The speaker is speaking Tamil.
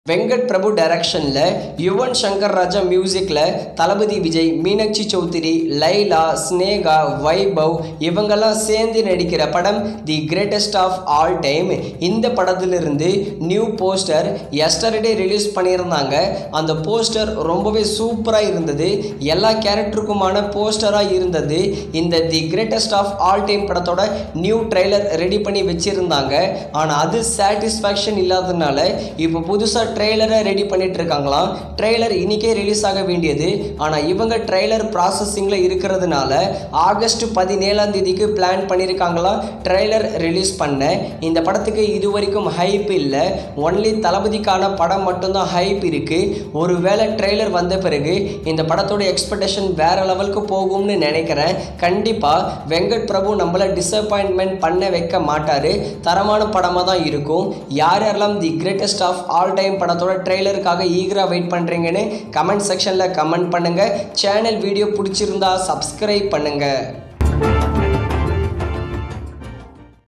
வெங்கட் பிரபு டைரக்ஷனில் யுவன் சங்கர் ராஜா மியூசிக்கில் தளபதி விஜய் மீனாட்சி சௌத்ரி லைலா ஸ்னேகா வைபவ் இவங்கெல்லாம் சேர்ந்து நடிக்கிற படம் the greatest of all time இந்த படத்திலிருந்து நியூ போஸ்டர் எஸ்டர்டே ரிலீஸ் பண்ணியிருந்தாங்க அந்த போஸ்டர் ரொம்பவே சூப்பராக இருந்தது எல்லா கேரக்டருக்குமான போஸ்டராக இருந்தது இந்த the greatest of all time படத்தோட நியூ ட்ரெய்லர் ரெடி பண்ணி வச்சுருந்தாங்க ஆனால் அது சாட்டிஸ்ஃபேக்ஷன் இல்லாததுனால இப்போ புதுசாக ட்ரெய்லரை ரெடி பண்ணிட்டு இருக்காங்களாம் ட்ரெய்லர் இன்னைக்கே ரிலீஸ் ஆக வேண்டியது ஆனால் இவங்க ட்ரெய்லர் ப்ராசஸிங்கில் இருக்கிறதுனால ஆகஸ்ட் பதினேழாம் தேதிக்கு பிளான் பண்ணியிருக்காங்களாம் ட்ரெய்லர் ரிலீஸ் பண்ண இந்த படத்துக்கு இது வரைக்கும் ஹைப் இல்லை ஒன்லி தளபதிக்கான படம் மட்டும்தான் ஹைப் இருக்குது ஒருவேளை ட்ரெய்லர் வந்த பிறகு இந்த படத்தோட எக்ஸ்பெக்டேஷன் வேற லெவலுக்கு போகும்னு நினைக்கிறேன் கண்டிப்பாக வெங்கட் பிரபு நம்மளை டிசப்பாயின்மெண்ட் பண்ண வைக்க மாட்டார் தரமான படமாக தான் இருக்கும் யார் யாரெல்லாம் the greatest of all time படத்தோட ட்ரெய்லருக்காக ஈகராக வெயிட் பண்ணுறீங்கன்னு கமெண்ட் செக்ஷனில் கமெண்ட் பண்ணுங்கள் சேனல் வீடியோ பிடிச்சிருந்தா சப்ஸ்கிரைப் பண்ணுங்கள்